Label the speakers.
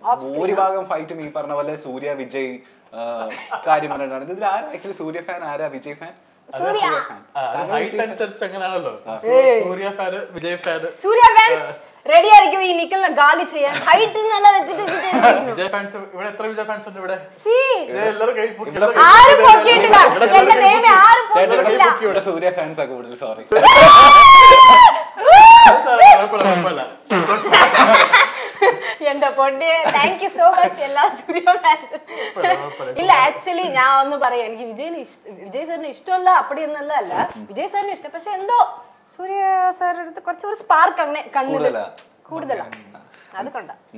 Speaker 1: ഭൂരിഭാഗം ഫൈറ്റും ഈ പറഞ്ഞ പോലെ സൂര്യ വിജയ് ആ, കാര്യം പറഞ്ഞിട്ടാണ് ഇതിൽ ആരാ ആക്ച്വലി സൂര്യ ഫാൻ ആരാ Vijay fan
Speaker 2: Suriya.
Speaker 1: Fan
Speaker 3: height അനുസരിച്ച് അങ്ങനെയാണല്ലോ സൂര്യ ഫാന് വിജയ് ഫാന്
Speaker 2: സൂര്യ ഫാൻസ് റെഡി ആയിരിക്കും ഈ നിക്കലിനെ ഗാലി ചെയ്യാൻ ഹൈറ്റ് നല്ല വെച്ചിട്ട് ഇത് ചെയ്തിരിക്കുന്നു.
Speaker 3: വിജയ് ഫാൻസ് ഇവിടെ എത്ര വിജയ് ഫാൻസ് ഉണ്ട് ഇവിടെ
Speaker 2: See,
Speaker 3: ദേ എല്ലാവരും കൈ പൊക്കി,
Speaker 1: ഇവിടെ
Speaker 3: എല്ലാവരും കൈ
Speaker 2: ആരും
Speaker 3: പൊക്കി,
Speaker 2: പൊക്കിയിട്ടില്ല എന്റെ ദൈവമേ ആരും
Speaker 1: ചേട്ടാ
Speaker 2: പൊക്കിയിട്ടില്ല
Speaker 1: ഇവിടെ സൂര്യ ഫാൻസ് ഒക്കെ കൂടുതൽ സോറി
Speaker 3: അത് സാരമില്ല, കുഴപ്പമില്ല, കുഴപ്പമില്ല.
Speaker 2: എന്റെ പൊന്നെ താങ്ക് യു സോ മച്ച് എല്ലാ സൂര്യ ഫാൻസ്
Speaker 3: കുഴപ്പമില്ല.
Speaker 2: ഇല്ല ആക്ച്വലി ഞാൻ ഒന്ന് പറയാം എനിക്ക് വിജയിന് ഇഷ്ട- വിജയ് സാറിന് ഇഷ്ടമല്ല അപ്പടി എന്നല്ല അല്ല വിജയ് സാറിന് ഇഷ്ടം പക്ഷെ എന്തോ സൂര്യ സാറിന്റെ അടുത്ത് കുറച്ചുകൂടി സ്പാർക്ക് അങ്ങനെ കണ്ണില്
Speaker 1: കൂടുതലാ
Speaker 2: കൂടുതലാ അത് കൊണ്ടാ